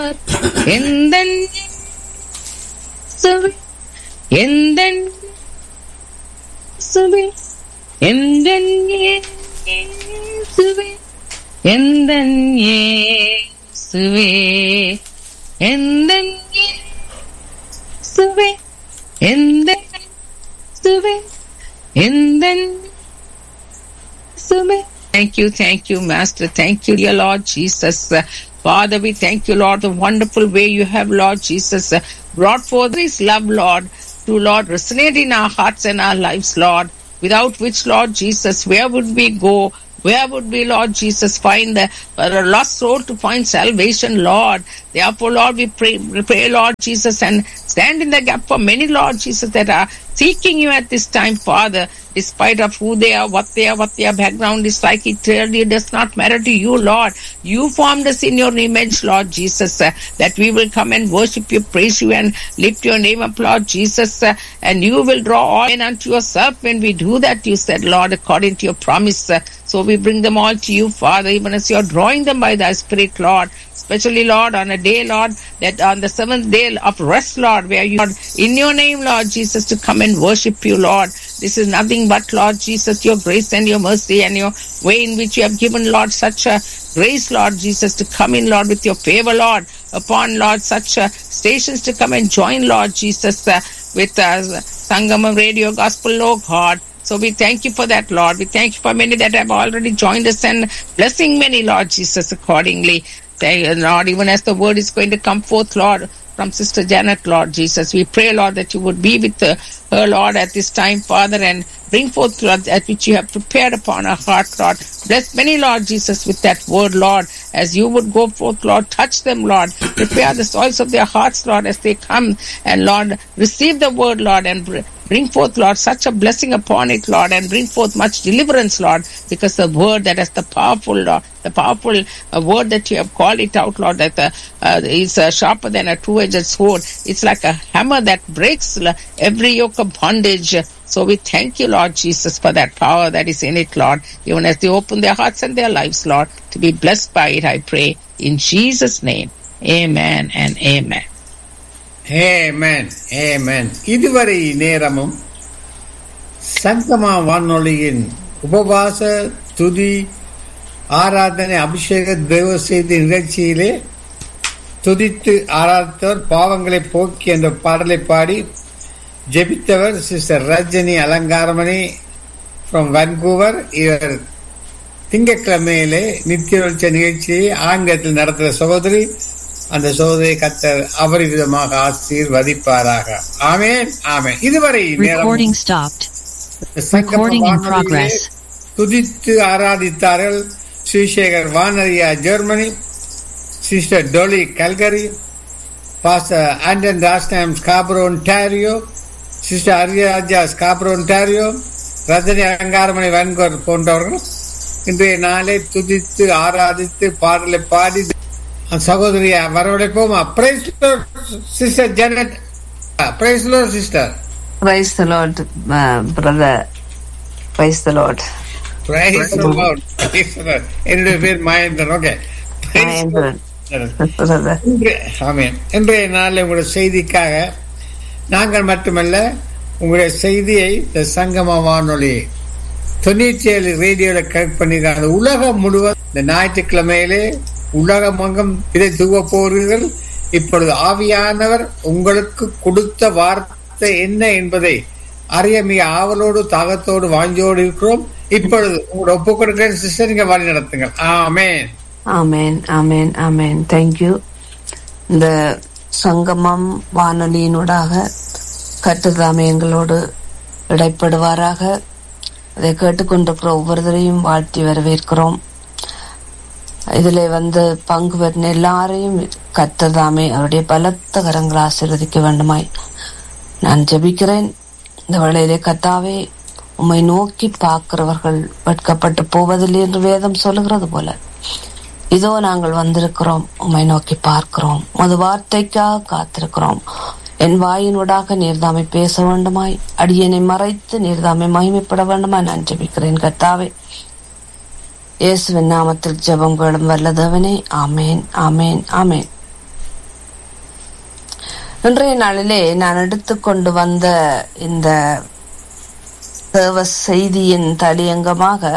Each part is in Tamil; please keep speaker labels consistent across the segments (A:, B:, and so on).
A: எந்தன் இயேசுவே, எந்தன் இயேசுவே, எந்தன் இயேசுவே, எந்தன் இயேசுவே, எந்தன் இயேசுவே, எந்தன் இயேசுவே, எந்தன் இயேசுவே. Thank you, thank you, Master. Thank you, dear Lord Jesus. Uh, Father, we thank you, Lord, the wonderful way you have, Lord Jesus, uh, brought forth this love, Lord, to, Lord, resonate in our hearts and our lives, Lord, without which, Lord Jesus, where would we go? Where would we, Lord Jesus, find the for a lost soul to find salvation, Lord? Therefore, Lord, we pray, we pray, Lord Jesus, and stand in the gap for many, Lord Jesus, that are seeking you at this time, Father, despite of who they are, what they are, what their background is like. It really does not matter to you, Lord. You formed us in your image, Lord Jesus, uh, that we will come and worship you, praise you, and lift your name up, Lord Jesus, uh, and you will draw all men unto yourself when we do that, you said, Lord, according to your promise. Uh, so we bring them all to you, Father, even as you're drawing them by thy Spirit, Lord. Especially, Lord, on a day, Lord, that on the seventh day of rest, Lord, where you, Lord, in your name, Lord Jesus, to come and worship you, Lord. This is nothing but, Lord Jesus, your grace and your mercy and your way in which you have given, Lord, such a grace, Lord Jesus, to come in, Lord, with your favor, Lord, upon, Lord, such uh, stations to come and join, Lord Jesus, uh, with uh, Sangama Radio Gospel, Lord God. So we thank you for that, Lord. We thank you for many that have already joined us and blessing many, Lord Jesus, accordingly. Thank you, Lord, even as the word is going to come forth, Lord, from Sister Janet, Lord Jesus. We pray, Lord, that you would be with uh, her, Lord, at this time, Father, and bring forth, Lord, that which you have prepared upon her heart, Lord. Bless many, Lord Jesus, with that word, Lord, as you would go forth, Lord. Touch them, Lord. Prepare the soils of their hearts, Lord, as they come and, Lord, receive the word, Lord, and br- bring forth, Lord, such a blessing upon it, Lord, and bring forth much deliverance, Lord, because the word that is the powerful, Lord, the powerful uh, word that you have called it out, Lord, that uh, uh, is uh, sharper than a two-edged sword. It's like a hammer that breaks uh, every yoke of bondage. So we thank you, Lord Jesus, for that power that is in it, Lord, even as they open their hearts and their lives, Lord, to be blessed by it, I pray. In Jesus' name, amen and amen.
B: ஏமேன் ஏமேன் இதுவரை நேரமும் சங்கமா வானொலியின் உபவாச துதி ஆராதனை அபிஷேக தேவ செய்தி நிகழ்ச்சியிலே துதித்து ஆராதித்தவர் பாவங்களை போக்கி என்ற பாடலை பாடி ஜெபித்தவர் sister Rajini Alankaramani from Vancouver இவர் திங்கட்கிழமையிலே நித்திய வெளிச்ச நிகழ்ச்சியை ஆங்கிலத்தில் நடத்துகிற சகோதரி அந்த சோதனை கத்தர் அபரிவிதமாக ஆசீர்வதிப்பாராக ஆமேன் ஆமேன் இதுவரை நேரம்
C: Recording stopped.
B: சங்கம
C: Recording in
B: வானொலியிலே
C: progress.
B: துதித்து ஆராதித்தார்கள் ஸ்ரீசேகர் வானரியா Germany sister Dolly Calgary pastor Anton ராஸ்டாம் Scarborough Ontario sister Ariyaraja Scarborough Ontario Rajini Alankaramani Vancouver போன்றவர்கள் இன்றைய நாளை துதித்து ஆராதித்து பாடலை பாடி சகோதரியா வரவழைப்போமா praise sister Janet praise Lord sister
D: Praise the Lord, uh, brother. Praise the Lord.
B: Praise என்னுடைய பேர் Mahendran okay
D: Mahendran, brother.
B: Amen இன்றைய நாளில் உங்களுடைய செய்திக்காக நாங்கள் மட்டுமல்ல உங்களுடைய செய்தியை இந்த சங்கம வானொலி தொண்ணூற்றி ஏழு ரேடியோல கனெக்ட் பண்ணிருக்காங்க உலகம் முழுவதும் இந்த ஞாயிற்றுக்கிழமையிலே உலகமங்கம் இதை தூவ போகிறீர்கள் இப்பொழுது ஆவியானவர் உங்களுக்கு கொடுத்த வார்த்தை என்ன என்பதை அறிய மிக ஆவலோடு தாகத்தோடு வாஞ்சோடு இருக்கிறோம் இப்பொழுது உங்களோட ஒப்புக் கொடுக்கிற சிஸ்டர் நீங்க வழி நடத்துங்கள் ஆமேன்
D: Amen, amen, amen. Thank you. இந்த சங்கமம் வானொலியினூடாக கட்டுதாமே எங்களோடு இடைப்படுவாராக அதை கேட்டுக்கொண்டிருக்கிற ஒவ்வொருத்தரையும் வாழ்த்தி வரவேற்கிறோம் இதில் வந்து பங்கு பெற்ற எல்லாரையும் கத்ததாமே அவருடைய பலத்த கரங்கள் ஆசீர்வதிக்க வேண்டுமாய் நான் ஜெபிக்கிறேன் இந்த வேளையிலே கத்தாவே உம்மை நோக்கி பார்க்கிறவர்கள் வெட்கப்பட்டு போவதில்லை என்று வேதம் சொல்லுகிறது போல இதோ நாங்கள் வந்திருக்கிறோம் உம்மை நோக்கி பார்க்கிறோம் உமது வார்த்தைக்காக காத்திருக்கிறோம் என் வாயினூடாக நீர்தாமை பேச வேண்டுமாய் அடியனை மறைத்து நீர்தாமை மகிமைப்பட வேண்டுமாய் நான் ஜெபிக்கிறேன் கர்த்தாவே இயேசுவின் நாமத்தில் ஜெபம் கேளும் வல்லதவனே ஆமேன் ஆமேன் ஆமேன் இன்றைய நாளிலே நான் எடுத்துக்கொண்டு வந்த இந்த தேவ செய்தியின் தலையங்கமாக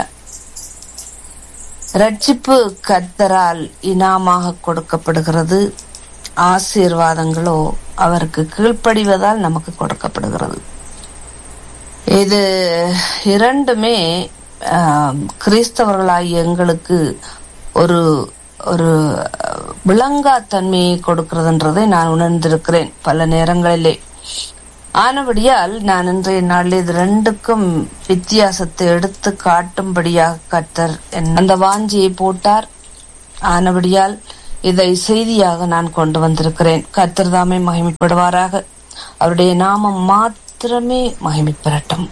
D: ரட்சிப்பு கர்த்தரால் இனாமாக கொடுக்கப்படுகிறது ஆசீர்வாதங்களோ அவருக்கு கீழ்ப்படிவதால் நமக்கு கொடுக்கப்படுகிறது இது இரண்டுமே ஆம், கிறிஸ்தவர்களாகிய எங்களுக்கு ஒரு ஒரு விளங்காத்தன்மையை கொடுக்கிறதுன்றதை நான் உணர்ந்திருக்கிறேன் பல நேரங்களிலே ஆனபடியால் நான் இன்றைய நாளில் இது ரெண்டுக்கும் வித்தியாசத்தை எடுத்து காட்டும்படியாக கர்த்தர் என் அந்த வாஞ்சியை போட்டார் ஆனபடியால் இதை செய்தியாக நான் கொண்டு வந்திருக்கிறேன் கர்த்தர் தாமே மகிமைப்படுவாராக அவருடைய நாமம் மாத்திரமே மகிமை பெறட்டும்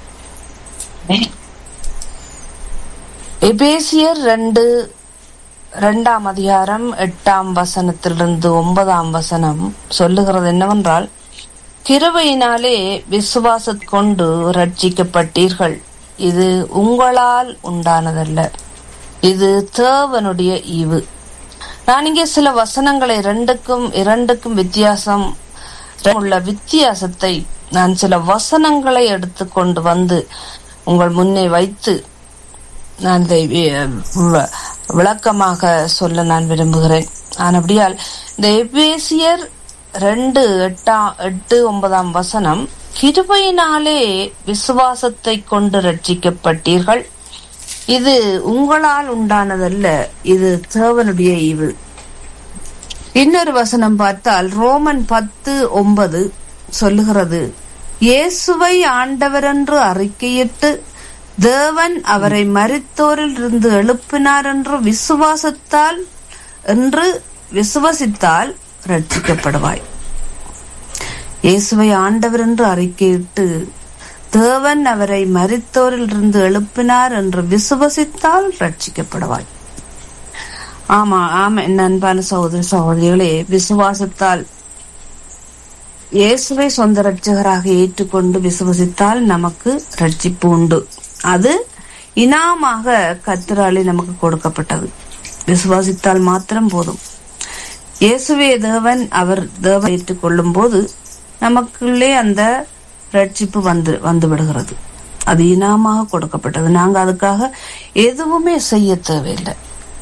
D: எபேசியர் ரெண்டு இரண்டாம் அதிகாரம் எட்டாம் வசனத்திலிருந்து ஒன்பதாம் வசனம் சொல்லுகிறது என்னவென்றால் கிருபையினாலே விசுவாசத் கொண்டு ரட்சிக்கப்பட்டீர்கள் இது உங்களால் உண்டானதல்ல இது தேவனுடைய ஈவு நான் இங்கே சில வசனங்களை இரண்டுக்கும் இரண்டுக்கும் வித்தியாசம் உள்ள வித்தியாசத்தை நான் சில வசனங்களை எடுத்துக்கொண்டு வந்து உங்கள் முன்னே வைத்து நான் இதை வி- வ- விளக்கமாக சொல்ல நான் விரும்புகிறேன் ஆனபடியால் இந்த எபேசியர் ரெண்டு எட்டாம் எட்டு ஒன்பதாம் வசனம் கிருபையினாலே விசுவாசத்தை கொண்டு ரட்சிக்கப்பட்டீர்கள் இது உங்களால் உண்டானதல்ல இது தேவனுடைய ஈவு இன்னொரு வசனம் பார்த்தால் ரோமன் பத்து ஒன்பது சொல்லுகிறது இயேசுவை ஆண்டவரென்று அறிக்கையிட்டு தேவன் அவரை மரித்தோரில் இருந்து எழுப்பினார் என்று விசுவாசத்தால் என்று விசுவசித்தால் ரட்சிக்கப்படுவாய் இயேசுவை ஆண்டவர் என்று அறிக்கையிட்டு தேவன் அவரை மரித்தோரில் இருந்து எழுப்பினார் என்று விசுவசித்தால் ரட்சிக்கப்படுவாய் ஆமா ஆமா என் அன்பான சகோதரி சகோதரிகளே விசுவாசத்தால் இயேசுவை சொந்த ரட்சகராக ஏற்றுக்கொண்டு விசுவசித்தால் நமக்கு ரட்சிப்பு உண்டு அது இனாமாக கத்திராலே நமக்கு கொடுக்கப்பட்டது விசுவாசித்தால் மாத்திரம் போதும் இயேசுவே தேவன் அவர் தேவன் ஏற்றுக்கொள்ளும் போது நமக்குள்ளே அந்த ரட்சிப்பு வந்து வந்து விடுகிறது அது இனாமாக கொடுக்கப்பட்டது நாங்க அதுக்காக எதுவுமே செய்ய தேவையில்லை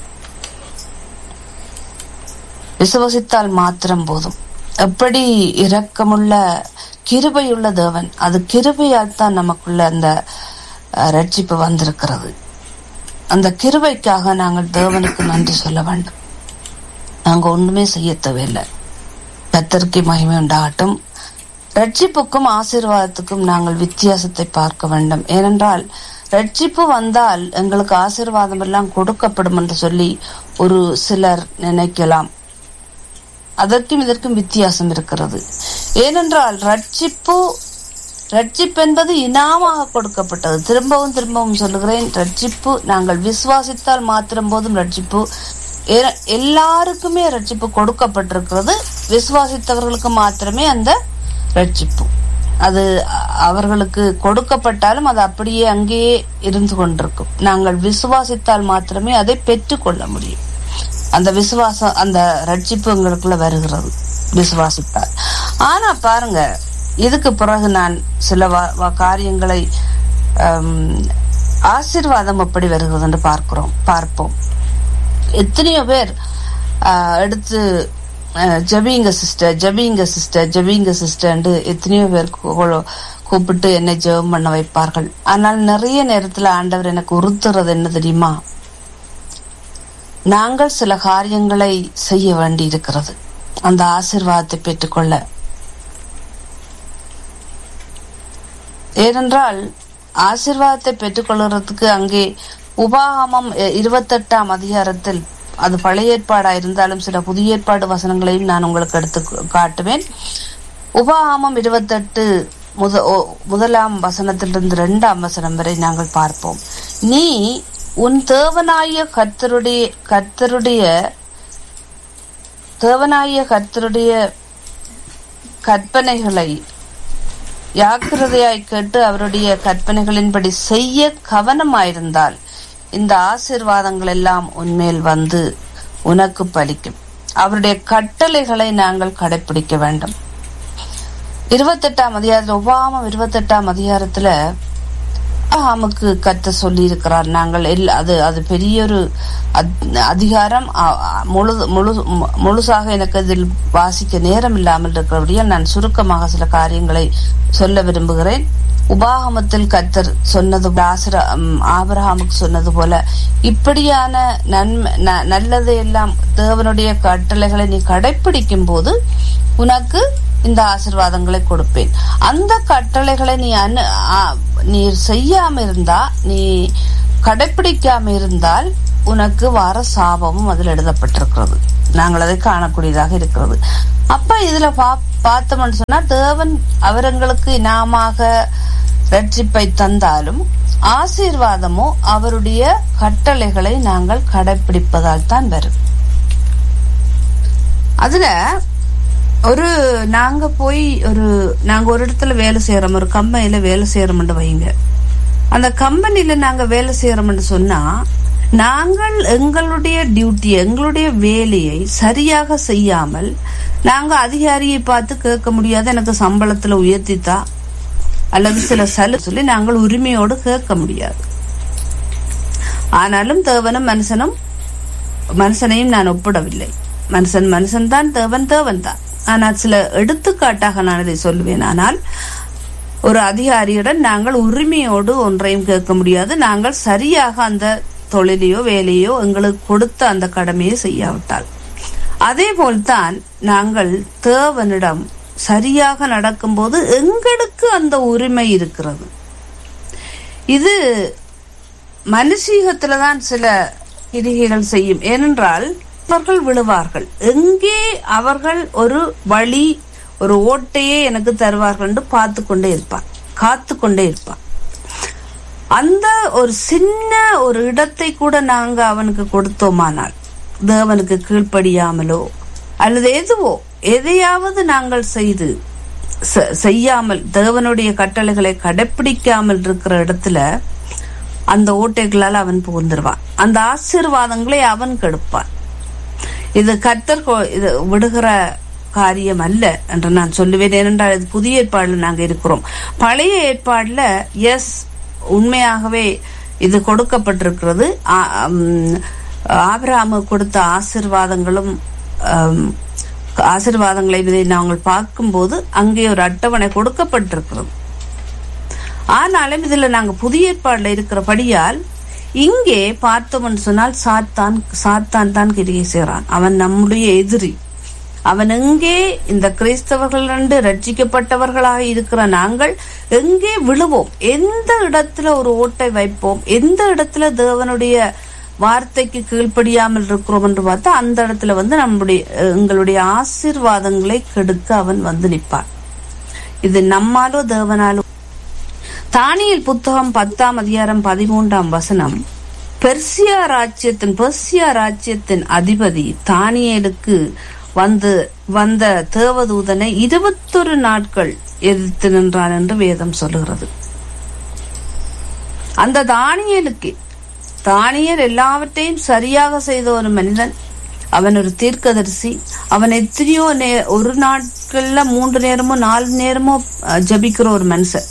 D: விசுவசித்தால் மாத்திரம் போதும் எப்படி இரக்கமுள்ள கிருபையுள்ள தேவன் அது கிருபையால் தான் நமக்குள்ள அந்த அஹ், ரட்சிப்பு வந்திருக்கிறது அந்த கிருபைக்காக நாங்கள் தேவனுக்கு நன்றி சொல்ல வேண்டும் நாங்க ஒண்ணுமே செய்ய தேவையில்லை கத்தருக்கு மகிமை உண்டாகட்டும் ரட்சிப்புக்கும் ஆசீர்வாதத்துக்கும் நாங்கள் வித்தியாசத்தை பார்க்க வேண்டும் ஏனென்றால் ரட்சிப்பு வந்தால் எங்களுக்கு ஆசீர்வாதம் எல்லாம் கொடுக்கப்படும் என்று சொல்லி ஒரு சிலர் நினைக்கலாம் அதற்கும் இதற்கும் வித்தியாசம் இருக்கிறது ஏனென்றால் ரட்சிப்பு ரட்சிப்பு என்பது இனாமாக கொடுக்கப்பட்டது திரும்பவும் திரும்பவும் சொல்லுகிறேன் ரட்சிப்பு நாங்கள் விசுவாசித்தால் மாத்திரம் போதும் ரட்சிப்பு ஏ- எல்லாருக்குமே ரட்சிப்பு கொடுக்கப்பட்டிருக்கிறது விசுவாசித்தவர்களுக்கு மாத்திரமே அந்த ரட்சிப்பு அது அ- அவர்களுக்கு கொடுக்கப்பட்டாலும் அது அப்படியே அங்கேயே இருந்து கொண்டிருக்கும் நாங்கள் விசுவாசித்தால் மாத்திரமே அதை பெற்றுக்கொள்ள முடியும் அந்த விசுவாசம் அந்த ரட்சிப்பு எங்களுக்குள்ள வருகிறது விசுவாசித்தால் ஆனா பாருங்க இதுக்கு பிறகு நான் சில வ- வ- காரியங்களை ஆம், ஆசீர்வாதம் எப்படி வருகிறது என்று பார்க்கிறோம் பார்ப்போம் எத்தனையோ பேர் ஆ, எடுத்து ஆ, ஜெபிங்க சிஸ்டர் ஜெபிங்க சிஸ்டர் ஜெபிங்க சிஸ்டர்ன்னு எத்தனையோ பேர் கூ- கூப்பிட்டு என்னை ஜெபம் பண்ண வைப்பார்கள் ஆனால் நிறைய நேரத்துல ஆண்டவர் எனக்கு உறுத்துறது என்ன தெரியுமா நாங்கள் சில காரியங்களை செய்ய வேண்டி இருக்கிறது அந்த ஆசீர்வாதத்தை பெற்றுக்கொள்ள ஏனென்றால் ஆசீர்வாதத்தை பெற்றுக்கொள்கிறதுக்கு அங்கே உபாகமம் அஹ், இருபத்தெட்டாம் அதிகாரத்தில் அது பழைய ஏற்பாடா இருந்தாலும் சில புதிய ஏற்பாடு வசனங்களையும் நான் உங்களுக்கு எடுத்து கு- காட்டுவேன் உபாகமம் இருபத்தெட்டு முத ஓ- முதலாம் வசனத்திலிருந்து இரண்டாம் வசனம் வரை நாங்கள் பார்ப்போம் நீ உன் தேவனாய கர்த்தருடைய கர்த்தருடைய தேவனாய கர்த்தருடைய கற்பனைகளை ஜாக்கிரதையாய் கேட்டு அவருடைய கற்பனைகளின்படி செய்ய கவனமாயிருந்தால் இந்த ஆசீர்வாதங்கள் எல்லாம் உன்மேல் வந்து உனக்கு பலிக்கும் அவருடைய கட்டளைகளை நாங்கள் கடைபிடிக்க வேண்டும் இருபத்தெட்டாம் அதிகாரத்துல ஒவ்வாமம் இருபத்தெட்டாம் அதிகாரத்துல ஆமுக்கு கத்த சொல்லி இருக்கிறார் நாங்கள் எல்லா அது அது பெரிய ஒரு அத்- அதிகாரம் அ- அ- முழு முழு மு- முழுசாக எனக்கு இதில் வாசிக்க நேரம் இல்லாமல் இருக்கிறபடியால் நான் சுருக்கமாக சில காரியங்களை சொல்ல விரும்புகிறேன் உபாகமத்தில் கத்தர் சொன்னது போல, ஆசிர ம், ஆபிரகாமுக்கு சொன்னது போல இப்படியான நன்மை ந- நல்லதை எல்லாம் தேவனுடைய கட்டளைகளை நீ கடைப்பிடிக்கும் போது உனக்கு இந்த ஆசிர்வாதங்களை கொடுப்பேன் அந்த கட்டளைகளை நீ அனு ஆ- நீ செய்யாம இருந்தா நீ கடைப்பிடிக்காம இருந்தால் உனக்கு வர சாபமும் அதில் எழுதப்பட்டிருக்கிறது நாங்கள் அதை காணக்கூடியதாக இருக்கிறது அப்ப இதுல பா- பார்த்தோம்னு சொன்னா தேவன் அவர்களுக்கு இனாமாக ரட்சிப்பை தந்தாலும் ஆசீர்வாதமோ அவருடைய கட்டளைகளை நாங்கள் கடைப்பிடிப்பதால் தான் வரும் அதுல ஒரு நாங்க போய் ஒரு நாங்க ஒரு இடத்துல வேலை செய்யறோம் ஒரு கம்பெனில வேலை செய்யறோம்னு வைங்க அந்த கம்பெனில நாங்க வேலை செய்யறோம்னு சொன்னா நாங்கள் எங்களுடைய டியூட்டி எங்களுடைய வேலையை சரியாக செய்யாமல் நாங்க அதிகாரியை பார்த்து கேட்க முடியாது எனக்கு சம்பளத்துல உயர்த்தித்தா அல்லது சில சலு சொல்லி நாங்கள் உரிமையோடு கேட்க முடியாது ஆனாலும் தேவனும் மனுஷனும் மனுஷனையும் நான் ஒப்பிடவில்லை மனுஷன் மனுஷன் தான் தேவன் தேவன் தான் ஆனால் சில எடுத்துக்காட்டாக நான் இதை சொல்லுவேன் ஆனால் ஒரு அதிகாரியுடன் நாங்கள் உரிமையோடு ஒன்றையும் கேட்க முடியாது நாங்கள் சரியாக அந்த தொழிலையோ வேலையோ எங்களுக்கு கொடுத்த அந்த கடமையை செய்யாவிட்டால் அதே போல்தான் நாங்கள் தேவனிடம் சரியாக நடக்கும்போது எங்களுக்கு அந்த உரிமை இருக்கிறது இது மனுஷீகத்துல தான் சில கிரிகைகள் செய்யும் ஏனென்றால் அவர்கள் விழுவார்கள் எங்கே அவர்கள் ஒரு வழி ஒரு ஓட்டையே எனக்கு தருவார்கள் என்று பார்த்து கொண்டே இருப்பார் காத்து கொண்டே இருப்பார் அந்த ஒரு சின்ன ஒரு இடத்தை கூட நாங்க அவனுக்கு கொடுத்தோமானால் தேவனுக்கு கீழ்ப்படியாமலோ அல்லது எதுவோ எதையாவது நாங்கள் செய்து செ- செய்யாமல் தேவனுடைய கட்டளைகளை கடைப்பிடிக்காமல் இருக்கிற இடத்துல அந்த ஓட்டைகளால் அவன் புகுந்துருவான் அந்த ஆசீர்வாதங்களை அவன் கெடுப்பான் இது கர்த்தர் கொ- இது விடுகிற காரியம் அல்ல என்று நான் சொல்லுவேன் ஏனென்றால் இது புதிய ஏற்பாடுல நாங்க இருக்கிறோம் பழைய ஏற்பாடுல எஸ் உண்மையாகவே இது கொடுக்கப்பட்டிருக்கிறது ஆ- ஆம், ஆபிரகாமு கொடுத்த ஆசிர்வாதங்களும் ஆம், ஆசீர்வாதங்களை இதை நாங்கள் பார்க்கும்போது அங்கே ஒரு அட்டவணை கொடுக்கப்பட்டிருக்கிறது ஆனாலும் இதுல நாங்க புதிய ஏற்பாடுல இருக்கிறபடியால் இங்கே பார்த்தோம்னு சொன்னால் சாத்தான் சாத்தான் தான் கிரியை செய்றான் அவன் நம்முடைய எதிரி அவன் எங்கே இந்த கிறிஸ்தவர்கள் ரட்சிக்கப்பட்டவர்களாக இருக்கிற நாங்கள் எங்கே விழுவோம் எந்த இடத்துல ஒரு ஓட்டை வைப்போம் எந்த இடத்துல தேவனுடைய வார்த்தைக்கு கீழ்ப்படியாமல் இருக்கிறோம் என்று பார்த்தா அந்த இடத்துல வந்து நம்முடைய எங்களுடைய ஆசீர்வாதங்களை கெடுக்க அவன் வந்து நிற்பான் இது நம்மாலோ தேவனாலோ தானியல் புத்தகம் பத்தாம் அதிகாரம் பதிமூன்றாம் வசனம் பெர்சியா ராஜ்யத்தின் பெர்சியா ராஜ்யத்தின் அதிபதி தானியேலுக்கு வந்து வந்த தேவதூதனை இருபத்தொரு நாட்கள் எதிர்த்து நின்றான் என்று வேதம் சொல்லுகிறது அந்த தானியலுக்கு தானியல் எல்லாவற்றையும் சரியாக செய்த ஒரு மனிதன் அவன் ஒரு தீர்க்கதரிசி அவன் எத்தனையோ நே ஒரு நாட்கள்ல மூன்று நேரமோ நாலு நேரமோ அஹ், ஜெபிக்கிற ஒரு மனுஷன்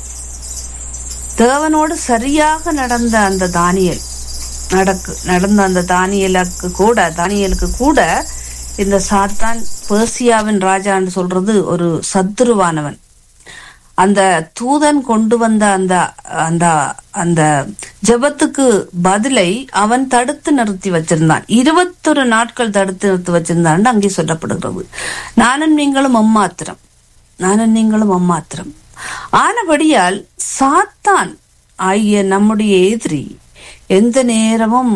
D: தேவனோடு சரியாக நடந்த அந்த தானியல் நடக்கு நடந்த அந்த தானியலுக்கு கூட தானியலுக்கு கூட இந்த சாத்தான் பேர்சியாவின் ராஜான்னு சொல்றது ஒரு சத்துருவானவன் அந்த தூதன் கொண்டு வந்த அந்த அந்த அந்த ஜெபத்துக்கு பதிலை அவன் தடுத்து நிறுத்தி வச்சிருந்தான் இருபத்தொரு நாட்கள் தடுத்து நிறுத்தி வச்சிருந்தான் அங்கே சொல்லப்படுகிறது நானும் நீங்களும் அம்மாத்திரம் நானும் நீங்களும் அம்மாத்திரம் ஆனபடியால் சாத்தான் ஆகிய நம்முடைய எதிரி எந்த நேரமும்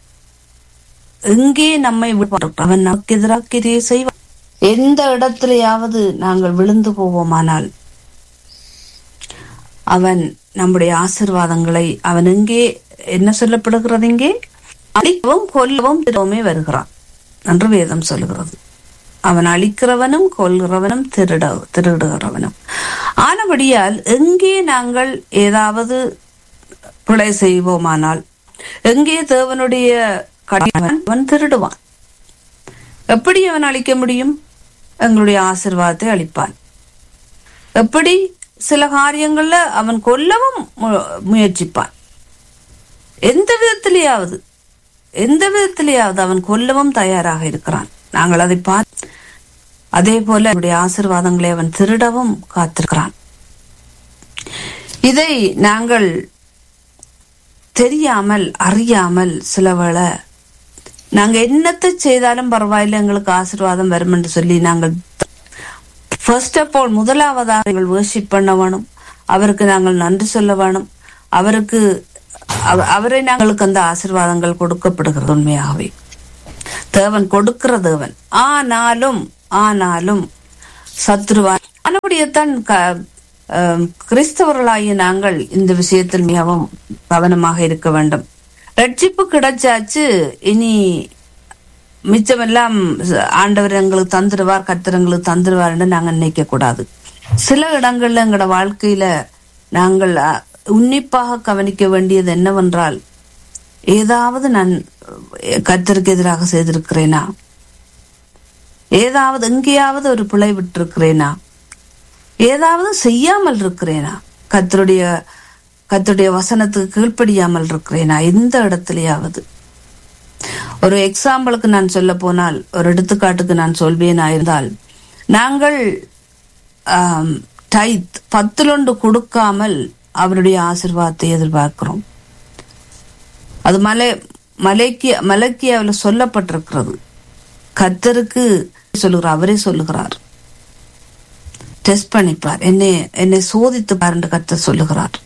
D: எங்கே நம்மை விடுவான் அவன் நமக்கு எதிராக கிரியை செய்வான் எந்த இடத்திலேயாவது நாங்கள் விழுந்து போவோமானால் அவன் நம்முடைய ஆசிர்வாதங்களை அவன் எங்கே என்ன சொல்லப்படுகிறது இங்கே அழிக்கவும் கொல்லவும் திரும்பவுமே வருகிறான் என்று வேதம் சொல்லுகிறது அவன் அழிக்கிறவனும் கொல்கிறவனும் திருட திருடுகிறவனும் ஆனபடியால் எங்கே நாங்கள் ஏதாவது பிழை செய்வோமானால் எங்கே தேவனுடைய கடினம் அவன் திருடுவான் எப்படி அவன் அழிக்க முடியும் எங்களுடைய ஆசிர்வாதத்தை அளிப்பான் எப்படி சில காரியங்கள்ல அவன் கொல்லவும் மு- முயற்சிப்பான் எந்த விதத்திலேயாவது எந்த விதத்திலேயாவது அவன் கொல்லவும் தயாராக இருக்கிறான் நாங்கள் அதை பார்த்து அதே போல அவனுடைய ஆசீர்வாதங்களை அவன் திருடவும் காத்திருக்கிறான் இதை நாங்கள் தெரியாமல் அறியாமல் சில வேளை நாங்க என்னத்தை செய்தாலும் பரவாயில்லை எங்களுக்கு ஆசீர்வாதம் வரும் என்று சொல்லி நாங்கள் ஃபர்ஸ்ட் ஆஃப் ஆல் முதலாவதாக நாங்கள் worship பண்ண வேணும் அவருக்கு நாங்கள் நன்றி சொல்ல வேணும் அவருக்கு அவ- அவரை நாங்களுக்கு அந்த ஆசீர்வாதங்கள் கொடுக்கப்படுகிறது உண்மையாகவே தேவன் கொடுக்கிற தேவன் ஆனாலும் ஆனாலும் சத்ருவா ஆனபடியத்தான் க- ஆம், கிறிஸ்தவர்களாகிய நாங்கள் இந்த விஷயத்தில் மிகவும் கவனமாக இருக்க வேண்டும் ரட்சிப்பு கிடைச்சாச்சு இனி மிச்சமெல்லாம் ஆண்டவர் எங்களுக்கு தந்துடுவார் கர்த்தர் எங்களுக்கு தந்துடுவார்னு நாங்க நினைக்க கூடாது சில இடங்கள்ல எங்களோட வாழ்க்கையில நாங்கள் அ, உன்னிப்பாக கவனிக்க வேண்டியது என்னவென்றால் ஏதாவது நான் அஹ், கர்த்தருக்கு எதிராக செய்திருக்கிறேனா ஏதாவது எங்கேயாவது ஒரு பிழை விட்டிருக்கிறேனா ஏதாவது செய்யாமல் இருக்கிறேனா கர்த்தருடைய கர்த்தருடைய வசனத்துக்கு கீழ்ப்படியாமல் இருக்கிறேனா எந்த இடத்துலயாவது ஒரு எக்ஸாம்பிளுக்கு நான் சொல்ல போனால் ஒரு எடுத்துக்காட்டுக்கு நான் சொல்வேனா இருந்தால் நாங்கள் டைத் பத்திலொண்டு கொடுக்காமல் அவருடைய ஆசீர்வாதத்தை எதிர்பார்க்கிறோம் அது மலை மலைக்கு மலக்கியாவில் சொல்லப்பட்டிருக்கிறது கர்த்தருக்கு சொல்லுகிறார் அவரே சொல்லுகிறார் டெஸ்ட் பண்ணிப்பார் என்னை என்னை சோதித்து பார் என்று கர்த்தர் சொல்லுகிறார்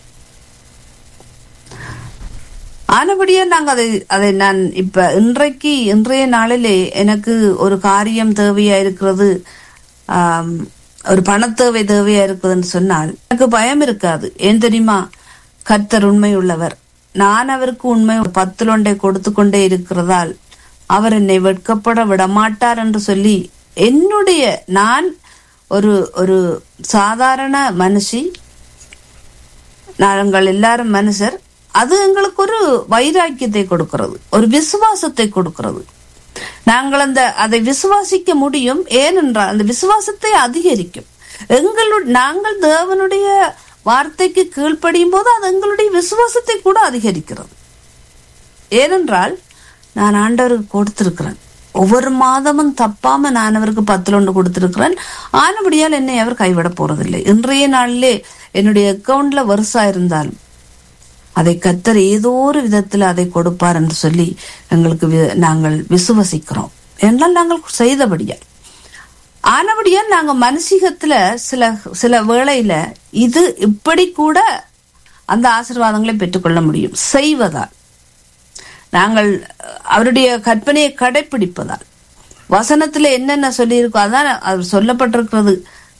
D: ஆனபடியா நாங்க அதை அதை நான் இப்ப இன்றைக்கு இன்றைய நாளிலே எனக்கு ஒரு காரியம் தேவையா இருக்கிறது ஆம், ஒரு பணத்தேவை தேவையா இருக்குதுன்னு சொன்னால் எனக்கு பயம் இருக்காது ஏன் தெரியுமா கர்த்தர் உண்மை உள்ளவர் நான் அவருக்கு உண்மை பத்துலொண்டை கொடுத்து கொண்டே இருக்கிறதால் அவர் என்னை வெட்கப்பட விடமாட்டார் என்று சொல்லி என்னுடைய நான் ஒரு ஒரு சாதாரண மனுஷி நாங்கள் எல்லாரும் மனுஷர் அது எங்களுக்கு ஒரு வைராக்கியத்தை கொடுக்கிறது ஒரு விசுவாசத்தை கொடுக்கிறது நாங்கள் அந்த அதை விசுவாசிக்க முடியும் ஏனென்றால் அந்த விசுவாசத்தை அதிகரிக்கும் எங்களுடைய நாங்கள் தேவனுடைய வார்த்தைக்கு கீழ்ப்படியும் போது அது எங்களுடைய விசுவாசத்தை கூட அதிகரிக்கிறது ஏனென்றால் நான் ஆண்டவருக்கு கொடுத்திருக்கிறேன் ஒவ்வொரு மாதமும் தப்பாம நான் அவருக்கு பத்துல ஒன்று கொடுத்திருக்கிறேன் ஆனபடியால் என்னை அவர் கைவிட போறதில்லை இன்றைய நாளிலே என்னுடைய அக்கவுண்ட்ல வருஷா இருந்தாலும் அதை கத்தர் ஏதோ ஒரு விதத்தில் அதை கொடுப்பார் என்று சொல்லி எங்களுக்கு வி- நாங்கள் விசுவசிக்கிறோம் என்றால் நாங்கள் செய்தபடியால் ஆனபடியால் நாங்க மனசிகத்துல சில சில வேளையில இது இப்படி கூட அந்த ஆசீர்வாதங்களை பெற்றுக்கொள்ள முடியும் செய்வதால் நாங்கள் அஹ், அவருடைய கற்பனையை கடைபிடிப்பதால் வசனத்துல என்னென்ன சொல்லியிருக்கோ அதான் அது சொல்லப்பட்டிருக்கிறது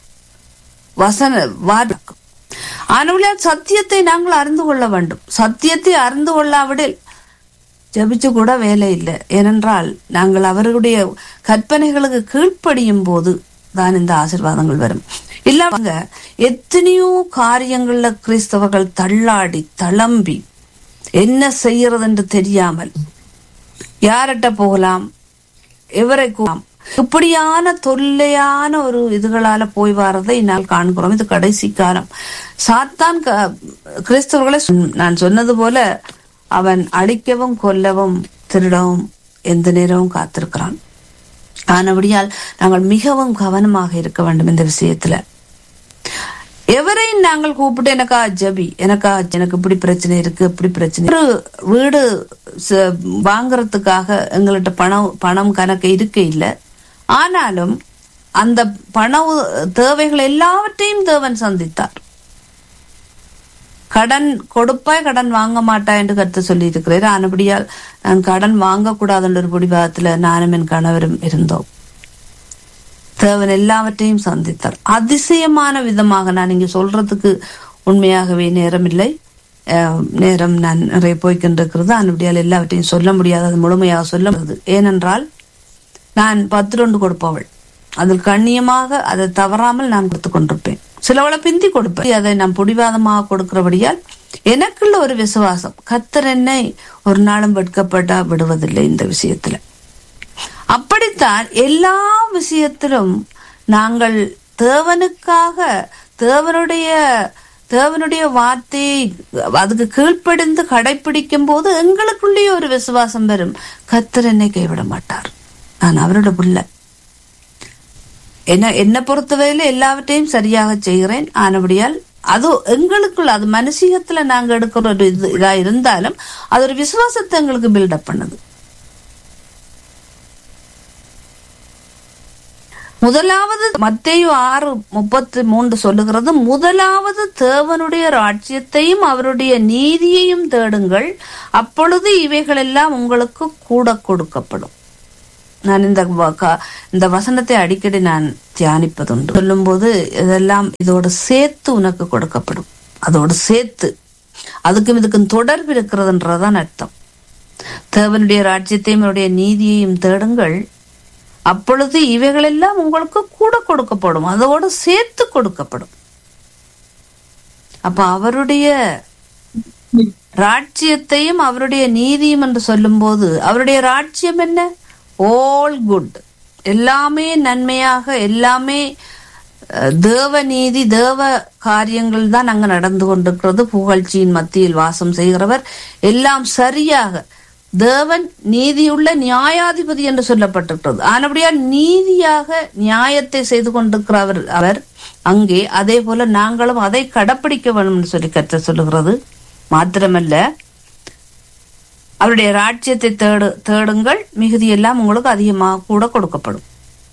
D: வசன வார்த்தை ஆனவர்களால் சத்தியத்தை நாங்கள் அறிந்து கொள்ள வேண்டும் சத்தியத்தை அறிந்து கொள்ளாவிடில் ஜபிச்சு கூட வேலை இல்லை ஏனென்றால் நாங்கள் அவர்களுடைய கற்பனைகளுக்கு கீழ்ப்படியும் போது தான் இந்த ஆசீர்வாதங்கள் வரும் இல்லாம எத்தனையோ காரியங்கள்ல கிறிஸ்தவர்கள் தள்ளாடி தளம்பி என்ன செய்யறது என்று தெரியாமல் யார்கிட்ட போகலாம் எவரை கூறலாம் இப்படியான தொல்லையான ஒரு இதுகளால போய் வரதை நான் காண்கிறோம் இது கடைசி காலம் சாத்தான் க- கிறிஸ்தவர்களை சொன்ன- நான் சொன்னது போல அவன் அழிக்கவும் கொல்லவும் திருடவும் எந்த நேரமும் காத்திருக்கிறான் ஆனபடியால் நாங்கள் மிகவும் கவனமாக இருக்க வேண்டும் இந்த விஷயத்துல எவரையும் நாங்கள் கூப்பிட்டு எனக்கா ஜபி எனக்கா எனக்கு இப்படி பிரச்சனை இருக்கு இப்படி பிரச்சனை ஒரு வீடு ச- வாங்குறதுக்காக எங்கள்கிட்ட பணம் பணம் கணக்கு இருக்க இல்லை ஆனாலும் அந்த பண உ- தேவைகள் எல்லாவற்றையும் தேவன் சந்தித்தார் கடன் கொடுப்பாய் கடன் வாங்க மாட்டாய் என்று கருத்து சொல்லி இருக்கிறார் ஆனபடியால் நான் கடன் வாங்கக்கூடாது என்ற ஒரு பிடிவாதத்துல நானும் என் கணவரும் இருந்தோம் தேவன் எல்லாவற்றையும் சந்தித்தார் அதிசயமான விதமாக நான் இங்க சொல்றதுக்கு உண்மையாகவே நேரமில்லை அஹ், நேரம் நான் நிறைய போய்கின்றிருக்கிறது ஆனபடியால் எல்லாவற்றையும் சொல்ல முடியாது அது முழுமையாக சொல்ல முடியாது ஏனென்றால் நான் பத்து ரெண்டு கொடுப்பவள் அதில் கண்ணியமாக அதை தவறாமல் நான் கொடுத்து கொண்டிருப்பேன் சிலவளை பிந்தி கொடுப்பேன் அதை நான் பிடிவாதமாக கொடுக்கிறபடியால் எனக்குள்ள ஒரு விசுவாசம் கத்தர் என்னை ஒரு நாளும் வெட்கப்பட்டா விடுவதில்லை இந்த விஷயத்துல அப்படித்தான் எல்லா விஷயத்திலும் நாங்கள் தேவனுக்காக தேவனுடைய தேவனுடைய வார்த்தையை அதுக்கு கீழ்ப்படிந்து கடைபிடிக்கும் போது எங்களுக்குள்ளேயே ஒரு விசுவாசம் வரும் கத்தர் என்னை கைவிட மாட்டார் நான் அவரோட பிள்ளை என்ன என்னை பொறுத்தவரையில எல்லாவற்றையும் சரியாக செய்கிறேன் ஆனபடியால் அது எங்களுக்குள்ள அது மனுஷிகத்துல நாங்க எடுக்கிற ஒரு இது இதா இருந்தாலும் அது ஒரு விசுவாசத்தை எங்களுக்கு பில்டப் பண்ணுது முதலாவது மத்தேயு ஆறு முப்பத்தி மூன்று சொல்லுகிறது முதலாவது தேவனுடைய ராஜ்யத்தையும் அவருடைய நீதியையும் தேடுங்கள் அப்பொழுது இவைகளெல்லாம் உங்களுக்கு கூட கொடுக்கப்படும் நான் இந்த வ- க- இந்த வசனத்தை அடிக்கடி நான் தியானிப்பதுண்டு சொல்லும்போது இதெல்லாம் இதோட சேர்த்து உனக்கு கொடுக்கப்படும் அதோட சேர்த்து அதுக்கும் இதுக்கும் தொடர்பு இருக்கிறதுன்றதுதான் அர்த்தம் தேவனுடைய ராஜ்யத்தையும் அவருடைய நீதியையும் தேடுங்கள் அப்பொழுது இவைகளெல்லாம் உங்களுக்கு கூட கொடுக்கப்படும் அதோடு சேர்த்து கொடுக்கப்படும் அப்ப அவருடைய ராஜ்யத்தையும் அவருடைய நீதியும் என்று சொல்லும்போது அவருடைய ராஜ்யம் என்ன ஆல் குட் எல்லாமே நன்மையாக எல்லாமே அஹ், தேவ நீதி தேவ காரியங்கள் தான் அங்க நடந்து கொண்டிருக்கிறது புகழ்ச்சியின் மத்தியில் வாசம் செய்கிறவர் எல்லாம் சரியாக தேவன் நீதியுள்ள நியாயாதிபதி என்று சொல்லப்பட்டிருக்கிறது ஆனபடியால் நீதியாக நியாயத்தை செய்து கொண்டிருக்கிறவர் அவர் அங்கே அதே போல நாங்களும் அதை கடைப்பிடிக்க வேண்டும் என்று சொல்லி கற்று சொல்லுகிறது மாத்திரமல்ல அவருடைய ராஜ்யத்தை தேடு தேடுங்கள் மிகுதியெல்லாம் உங்களுக்கு அதிகமாக கூட கொடுக்கப்படும்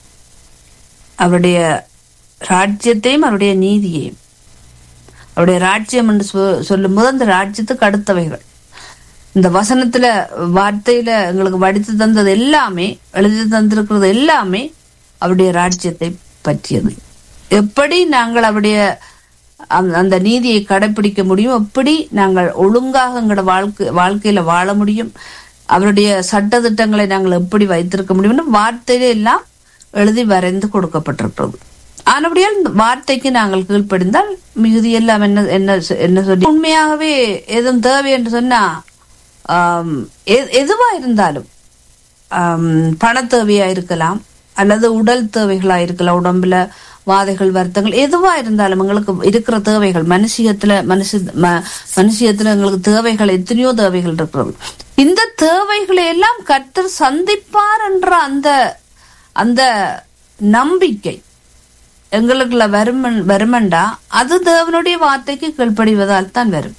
D: அவருடைய ராஜ்யத்தையும் அவருடைய நீதியையும் அவருடைய ராஜ்யம் என்று சொ- சொல்லும்போது அந்த ராஜ்யத்துக்கு அடுத்தவைகள் இந்த வசனத்துல வார்த்தையில எங்களுக்கு வடித்து தந்தது எல்லாமே எழுதி தந்திருக்கிறது எல்லாமே அவருடைய ராஜ்யத்தை பற்றியது எப்படி நாங்கள் அவருடைய அந்த- அந்த நீதியை கடைபிடிக்க முடியும் எப்படி நாங்கள் ஒழுங்காக எங்களோட வாழ்க்கை வாழ்க்கையில வாழ முடியும் அவருடைய சட்ட திட்டங்களை நாங்கள் எப்படி வைத்திருக்க முடியும்னு வார்த்தையில எல்லாம் எழுதி வரைந்து கொடுக்கப்பட்டிருக்கிறது ஆனபடியால் இந்த வார்த்தைக்கு நாங்கள் கீழ்ப்படிந்தால் மிகுதி எல்லாம் என்ன என்ன சொ- என்ன சொல்லி உண்மையாகவே எதுவும் தேவை என்று சொன்னா ஆம், எ- எதுவா இருந்தாலும் ஆம், பணத் தேவையா இருக்கலாம் அல்லது உடல் தேவைகளா இருக்கலாம் உடம்புல வாதைகள் வருத்தங்கள் எதுவா இருந்தாலும் எங்களுக்கு இருக்கிற தேவைகள் மனுஷியத்துல மனுஷ ம- மனுஷியத்துல எங்களுக்கு தேவைகள் எத்தனையோ தேவைகள் இருக்கிறது இந்த தேவைகளை எல்லாம் கர்த்தர் சந்திப்பார் என்ற அந்த அந்த நம்பிக்கை எங்களுக்குள்ள வருமன் வருமண்டா அது தேவனுடைய வார்த்தைக்கு கீழ்ப்படிவதால் தான் வரும்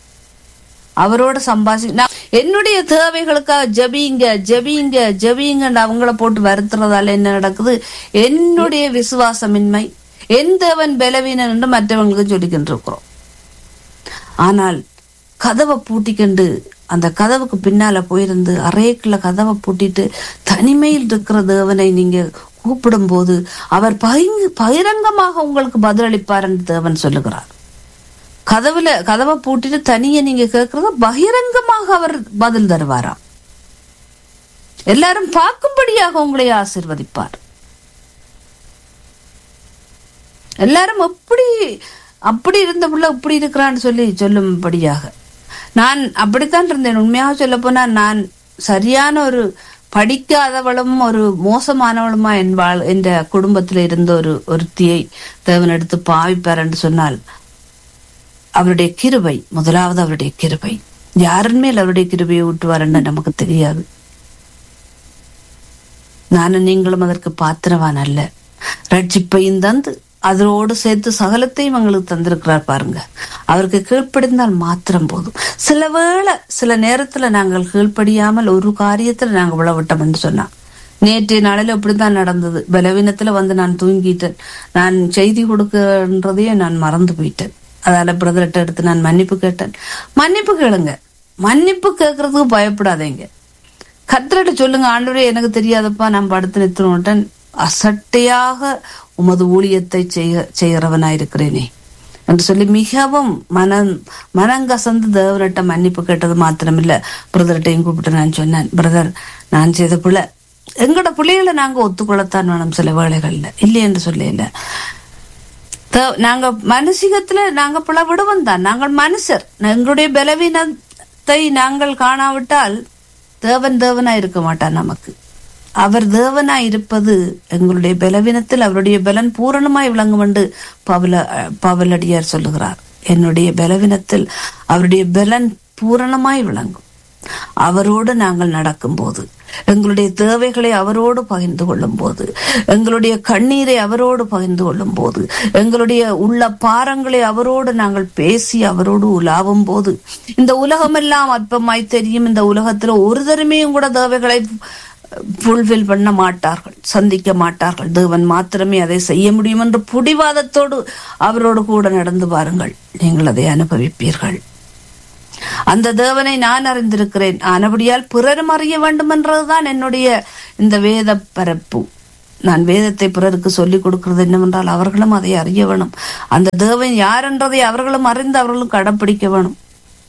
D: அவரோட சம்பாசி நான் என்னுடைய தேவைகளுக்காக ஜபிங்க ஜபிங்க ஜபிங்கன்னு அவங்கள போட்டு வருத்துறதால என்ன நடக்குது என்னுடைய விசுவாசமின்மை என் தேவன் பலவீனன் என்று மற்றவங்களுக்கு சொல்லிக்கிட்டு இருக்கிறோம் ஆனால் கதவை பூட்டிக்கண்டு அந்த கதவுக்கு பின்னால போயிருந்து அறைக்குள்ள கதவை பூட்டிட்டு தனிமையில் இருக்கிற தேவனை நீங்க கூப்பிடும் போது அவர் பகிங்க பகிரங்கமாக உங்களுக்கு பதிலளிப்பார் என்று தேவன் சொல்லுகிறார் கதவுல கதவை பூட்டிட்டு தனியே நீங்க கேட்கறத பகிரங்கமாக அவர் பதில் தருவாராம் எல்லாரும் பார்க்கும்படியாக உங்களை ஆசிர்வதிப்பார் எல்லாரும் எப்படி அப்படி இருந்த புள்ள இப்படி இருக்கிறான்னு சொல்லி சொல்லும்படியாக நான் அப்படித்தான் இருந்தேன் உண்மையாக சொல்ல போனா நான் சரியான ஒரு படிக்காதவளும் ஒரு மோசமானவளுமா என் வாழ் என் குடும்பத்துல இருந்த ஒரு ஒருத்தியை தேவன் எடுத்து பாவிப்பார் என்று சொன்னால் அவருடைய கிருபை முதலாவது அவருடைய கிருபை யாரின் மேல் அவருடைய கிருபையை ஊட்டுவாருன்னு நமக்கு தெரியாது நானும் நீங்களும் அதற்கு பாத்திரவான் அல்ல ரட்சிப்பையும் தந்து அதோடு சேர்த்து சகலத்தையும் எங்களுக்கு தந்திருக்கிறார் பாருங்க அவருக்கு கீழ்ப்படிந்தால் மாத்திரம் போதும் சில வேளை சில நேரத்துல நாங்கள் கீழ்ப்படியாமல் ஒரு காரியத்துல நாங்கள் விழவிட்டோம் என்று சொன்னா நேற்றைய நாளில் இப்படித்தான் நடந்தது பலவீனத்துல வந்து நான் தூங்கிட்டேன் நான் செய்தி கொடுக்கன்றதையே நான் மறந்து போயிட்டேன் அதால பிரதர்கிட்ட எடுத்து நான் மன்னிப்பு கேட்டேன் மன்னிப்பு கேளுங்க மன்னிப்பு கேட்கறதுக்கு பயப்படாதீங்க கத்திரட்ட சொல்லுங்க ஆண்டவரே எனக்கு தெரியாதப்பா நான் படுத்து நிறுத்தினோட்டன் அசட்டையாக உமது ஊழியத்தை செய்ய செய்கிறவனாயிருக்கிறேனே என்று சொல்லி மிகவும் மனம் மனங்கசந்து தேவர்கிட்ட மன்னிப்பு கேட்டது மாத்திரமில்ல பிரதர்கிட்டையும் கூப்பிட்டு நான் சொன்னேன் பிரதர் நான் செய்த பிள்ளை எங்களோட பிள்ளைகளை நாங்க ஒத்துக்கொள்ளத்தான் வேணும் சில வேளைகள்ல இல்லை என்று சொல்லல தே- நாங்க மனுஷிகத்துல நாங்க பிளவிடுவோம் தான் நாங்கள் மனுஷர் எங்களுடைய பலவீனத்தை நாங்கள் காணாவிட்டால் தேவன் தேவனா இருக்க மாட்டார் நமக்கு அவர் தேவனாய் இருப்பது எங்களுடைய பலவீனத்தில் அவருடைய பலன் பூரணமாய் விளங்கும் என்று பவல பவலடியார் சொல்லுகிறார் என்னுடைய பலவீனத்தில் அவருடைய பலன் பூரணமாய் விளங்கும் அவரோடு நாங்கள் நடக்கும்போது எங்களுடைய தேவைகளை அவரோடு பகிர்ந்து கொள்ளும் போது எங்களுடைய கண்ணீரை அவரோடு பகிர்ந்து கொள்ளும் போது எங்களுடைய உள்ள பாரங்களை அவரோடு நாங்கள் பேசி அவரோடு உலாவும் போது இந்த உலகமெல்லாம் அற்பமாய் தெரியும் இந்த உலகத்துல ஒரு தருமையும் கூட தேவைகளை ஃபுல்ஃபில் பண்ண மாட்டார்கள் சந்திக்க மாட்டார்கள் தேவன் மாத்திரமே அதை செய்ய முடியும் என்று புடிவாதத்தோடு அவரோடு கூட நடந்து பாருங்கள் நீங்கள் அதை அனுபவிப்பீர்கள் அந்த தேவனை நான் அறிந்திருக்கிறேன் ஆனபடியால் பிறரும் அறிய வேண்டும் என்றதுதான் என்னுடைய இந்த வேத பரப்பு நான் வேதத்தை பிறருக்கு சொல்லிக் கொடுக்கிறது என்னவென்றால் அவர்களும் அதை அறிய வேணும் அந்த தேவன் யார் என்றதை அவர்களும் அறிந்து அவர்களும் கடைப்பிடிக்க வேணும்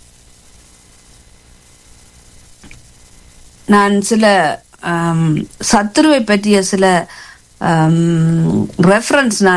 D: நான் சில சத்துருவை பற்றிய சில ரெஃபரன்ஸ் நான்